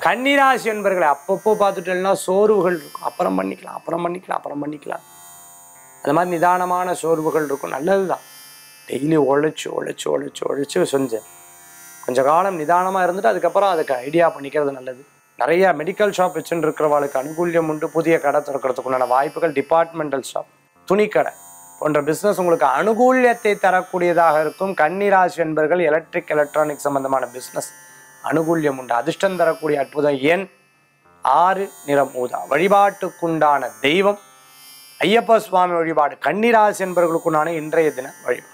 கன்னிராசி என்பர்களை அப்பப்போ பார்த்துட்டேன்னா சோர்வுகள் இருக்கும் அப்புறம் பண்ணிக்கலாம் அப்புறம் பண்ணிக்கலாம் அப்புறம் பண்ணிக்கலாம் அது மாதிரி நிதானமான சோர்வுகள் இருக்கும் நல்லது தான் டெய்லி உழைச்சி உழைச்சி உழைச்சி உழைச்சி செஞ்சேன் கொஞ்ச காலம் நிதானமாக இருந்துட்டு அதுக்கப்புறம் அதுக்கு ஐடியா பண்ணிக்கிறது நல்லது நிறைய மெடிக்கல் ஷாப் வச்சுட்டு இருக்கிறவாளுக்கு அனுகூல்யம் உண்டு புதிய கடை திறக்கிறதுக்குண்டான வாய்ப்புகள் டிபார்ட்மெண்டல் ஷாப் துணிக்கடை போன்ற பிஸ்னஸ் உங்களுக்கு அனுகூல்யத்தை தரக்கூடியதாக இருக்கும் கன்னிராசி என்பர்கள் எலக்ட்ரிக் எலக்ட்ரானிக் சம்பந்தமான பிஸ்னஸ் அனுகூல்யம் உண்டு அதிர்ஷ்டம் தரக்கூடிய அற்புதம் எண் ஆறு நிறம் ஊதா வழிபாட்டுக்குண்டான தெய்வம் ஐயப்ப சுவாமி வழிபாடு கன்னிராசி என்பவர்களுக்குண்டான இன்றைய தின வழிபாடு